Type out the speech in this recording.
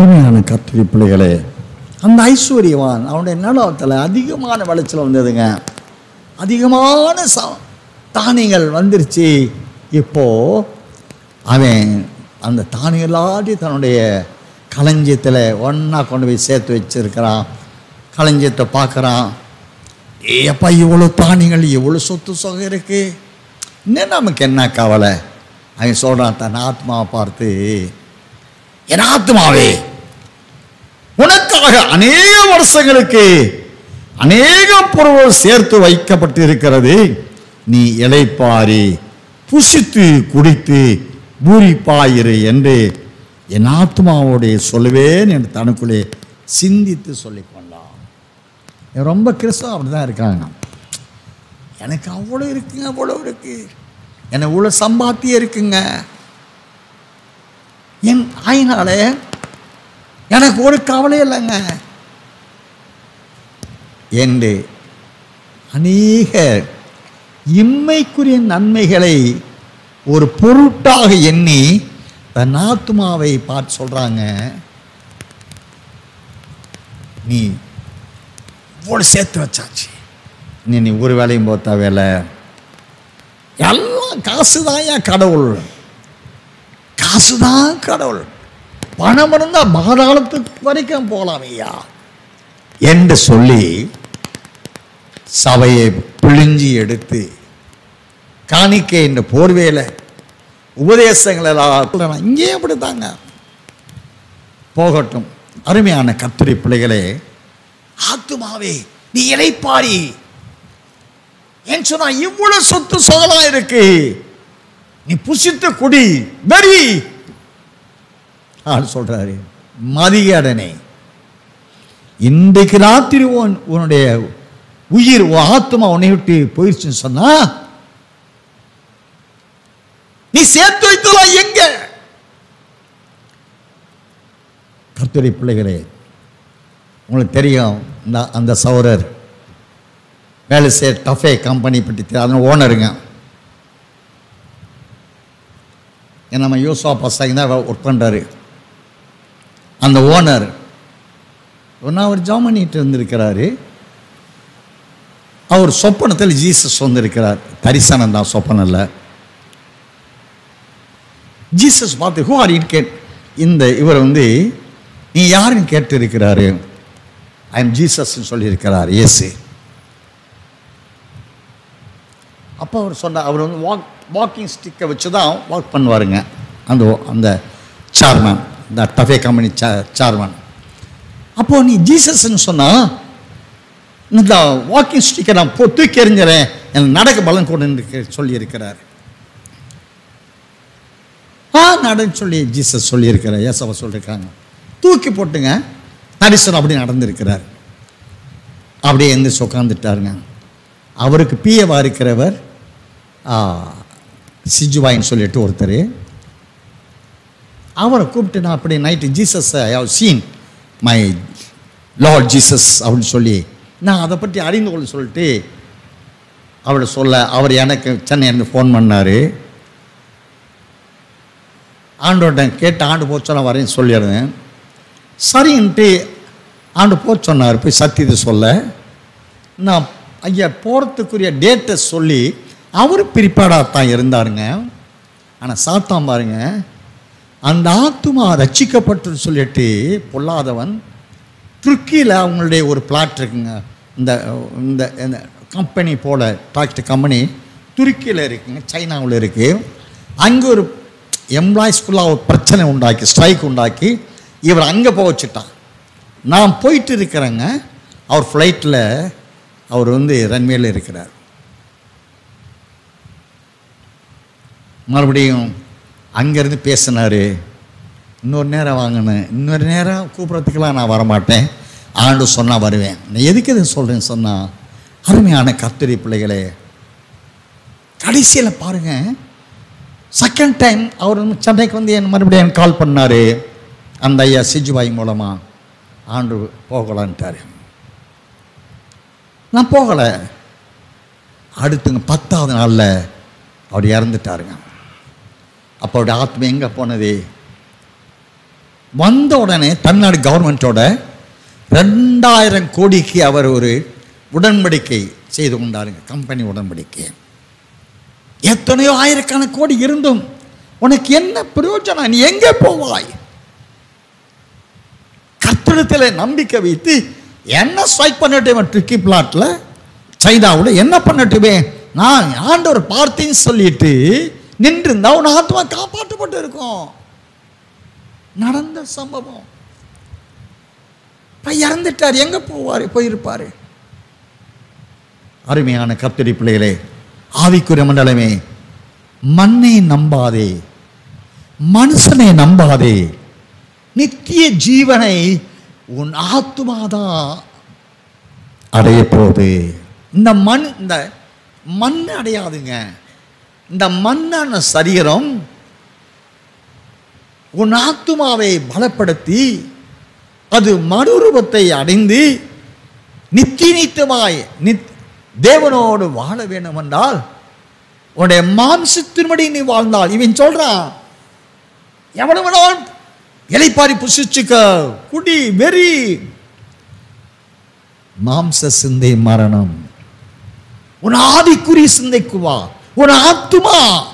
அருமையான கத்திரி பிள்ளைகளே அந்த ஐஸ்வர்யவான் அவனுடைய நிலத்தில் அதிகமான விளைச்சல் வந்ததுங்க அதிகமான ச தானியங்கள் வந்துருச்சு இப்போ அவன் அந்த தானியம் எல்லாத்தையும் தன்னுடைய களஞ்சியத்தில் ஒன்றா கொண்டு போய் சேர்த்து வச்சிருக்கிறான் களஞ்சியத்தை பார்க்குறான் ஏப்பா இவ்வளோ தானியங்கள் இவ்வளோ சொத்து சொகம் இருக்கு இன்னும் நமக்கு என்ன கவலை அவன் சொல்கிறான் தன் ஆத்மாவை பார்த்து என் ஆத்மாவே உனக்காக அநேக வருஷங்களுக்கு அநேக பொருள் சேர்த்து வைக்கப்பட்டு இருக்கிறது நீ இளைப்பாரி புசித்து குடித்து பூரிப்பாயிரு என்று என் ஆத்மாவோடைய சொல்லுவேன் என்று தனக்குள்ளே சிந்தித்து சொல்லிக் கொண்டான் இவன் ரொம்ப கிறிஸ்தவம் அப்படி தான் இருக்காங்க எனக்கு அவ்வளோ இருக்குங்க அவ்வளோ இருக்கு எனக்கு இவ்வளோ சம்பாத்தியம் இருக்குங்க என் ஆயினால எனக்கு ஒரு கவலை இல்லைங்க என்று அநேக இம்மைக்குரிய நன்மைகளை ஒரு பொருட்டாக எண்ணி தன் ஆத்மாவை பார்த்து சொல்றாங்க நீ இவ்வளோ சேர்த்து வச்சாச்சு நீ நீ ஒரு வேலையும் போத்த வேலை எல்லாம் காசு தான் கடவுள் காசு தான் கடவுள் பணம் இருந்தால் பாதாளத்துக்கு வரைக்கும் போகலாம் ஐயா என்று சொல்லி சபையை பிழிஞ்சி எடுத்து காணிக்கை என்ற போர்வேல உபதேசங்கள் எல்லாம் இங்கே அப்படித்தாங்க போகட்டும் அருமையான கத்துரை பிள்ளைகளே ஆத்துமாவே நீ இளைப்பாரி ஏன் சொன்னா இவ்வளவு சொத்து சொகலா இருக்கு நீ புசித்து குடி வெறி ஆள் சொல்றாரு மதியடனே இன்றைக்கு ராத்திரி உன் உன்னுடைய உயிர் உன் ஆத்மா உன்னை விட்டு போயிடுச்சுன்னு சொன்னா நீ சேர்த்து வைத்தலாம் எங்க கர்த்தரை பிள்ளைகளே உங்களுக்கு தெரியும் இந்த அந்த சௌரர் வேலை செய்ய டஃபே கம்பெனி பற்றி தெரியும் அதன் ஓனருங்க ஏன்னா நம்ம யூசா பசங்க தான் ஒர்க் பண்ணுறாரு அந்த ஓனர் ஒன்றா அவர் ஜாம் பண்ணிட்டு இருந்திருக்கிறாரு அவர் சொப்பனத்தில் ஜீசஸ் வந்திருக்கிறார் தரிசனம் தான் சொப்பனம் இல்லை ஜீசஸ் பார்த்து ஹூ ஆர் கேட் இந்த இவர் வந்து நீ யாருன்னு கேட்டு இருக்கிறாரு ஐ எம் ஜீசஸ்ன்னு சொல்லியிருக்கிறார் இயேசு அப்போ அவர் சொன்னார் அவர் வந்து வாக் வாக்கிங் ஸ்டிக்கை வச்சு தான் வாக் பண்ணுவாருங்க அந்த அந்த சேர்மேன் இந்த டஃபே கம்பெனி சே சேர்மேன் அப்போது நீ ஜீசஸ்ன்னு சொன்னால் இந்த வாக்கிங் ஸ்டிக்கை நான் போ தூக்கி எறிஞ்சிறேன் எனக்கு நடக்க பலன் கொண்டு சொல்லியிருக்கிறார் ஆ நடன்னு சொல்லி ஜீசஸ் சொல்லியிருக்கிறார் ஏசவ சொல்லியிருக்காங்க தூக்கி போட்டுங்க தரிசனம் அப்படி நடந்திருக்கிறார் அப்படியே எந்திரிச்சு உட்காந்துட்டாருங்க அவருக்கு பிஏவா இருக்கிறவர் ஆ, சிஜுவாயின்னு சொல்லிட்டு ஒருத்தர் அவரை கூப்பிட்டு நான் அப்படி night Jesus seen my lord Jesus அப்படின்னு சொல்லி நான் அதை பற்றி அறிந்து கொள்ள சொல்லிட்டு அவரை சொல்ல அவர் எனக்கு சென்னையிலேருந்து ஃபோன் பண்ணார் ஆண்டோட்ட கேட்டு ஆண்டு போச்சு நான் வரேன்னு சொல்லிடுறேன் சரின்ட்டு ஆண்டு போக சொன்னார் போய் சத்தியத்தை சொல்ல நான் ஐயா போகிறதுக்குரிய டேட்டை சொல்லி அவர் பிரிப்பேடாக தான் இருந்தாருங்க ஆனால் சாத்தான் பாருங்க அந்த ஆத்துமா ரட்சிக்கப்பட்டு சொல்லிட்டு பொல்லாதவன் துருக்கியில் அவங்களுடைய ஒரு பிளாட் இருக்குங்க இந்த இந்த இந்த கம்பெனி போல டாக்டர் கம்பெனி துருக்கியில் இருக்குங்க சைனாவில் இருக்குது அங்கே ஒரு எம்ப்ளாயிஸ்குள்ளாக ஒரு பிரச்சனை உண்டாக்கி ஸ்ட்ரைக் உண்டாக்கி இவர் அங்கே போக வச்சுட்டான் நான் போயிட்டு இருக்கிறேங்க அவர் ஃப்ளைட்டில் அவர் வந்து ரன்வேல இருக்கிறார் மறுபடியும் அங்கேருந்து பேசினார் இன்னொரு நேரம் வாங்கினேன் இன்னொரு நேரம் கூப்பிட்றதுக்கெல்லாம் நான் வரமாட்டேன் ஆண்டு சொன்னால் வருவேன் நான் எதுக்கு இதை சொல்கிறேன்னு சொன்னால் அருமையான கர்த்தரி பிள்ளைகளே கடைசியில் பாருங்கள் செகண்ட் டைம் அவர் வந்து சென்னைக்கு வந்து என் மறுபடியும் எனக்கு கால் பண்ணார் அந்த ஐயா சிஜுபாய் மூலமாக ஆண்டு போகலான்ட்டார் நான் போகலை அடுத்துங்க பத்தாவது நாளில் அவர் இறந்துட்டாருங்க அப்போ அவருடைய ஆத்மா எங்கே போனது வந்த உடனே தமிழ்நாடு கவர்மெண்ட்டோட ரெண்டாயிரம் கோடிக்கு அவர் ஒரு உடன்படிக்கை செய்து கொண்டாருங்க கம்பெனி உடன்படிக்கை எத்தனையோ ஆயிரக்கணக்கான கோடி இருந்தும் உனக்கு என்ன பிரயோஜனம் நீ எங்கே போவாய் கத்திரத்தில் நம்பிக்கை வைத்து என்ன ஸ்ட்ரைக் பண்ணட்டுமே ட்ரிக்கி பிளாட்டில் சைனாவில் என்ன பண்ணட்டுமே நான் ஆண்டவர் பார்த்தேன்னு சொல்லிட்டு நின்றிருந்தா உன் ஆத்மா காப்பாற்றப்பட்டு இருக்கும் நடந்த சம்பவம் இப்ப இறந்துட்டார் எங்க போவார் போயிருப்பாரு அருமையான கத்திரி பிள்ளைகளே ஆவிக்குரிய மண்டலமே மண்ணை நம்பாதே மனுஷனை நம்பாதே நித்திய ஜீவனை உன் ஆத்துமாதான் அடைய போகுது இந்த மண் இந்த மண் அடையாதுங்க இந்த மண்ணான சரீரம் உன் ஆத்துமாவை பலப்படுத்தி அது மறுரூபத்தை அடைந்து நித்திய நித்தமாய் நித் தேவனோடு வாழ வேண்டும் என்றால் உன்னுடைய மாம்சத்தின்படி நீ வாழ்ந்தால் இவன் சொல்றான் எவனு வேணாலும் இலைப்பாரி புசிச்சுக்க குடி வெறி மாம்ச சிந்தை மரணம் உன் ஆதிக்குரிய சிந்தைக்கு வா உன் ஆத்துமா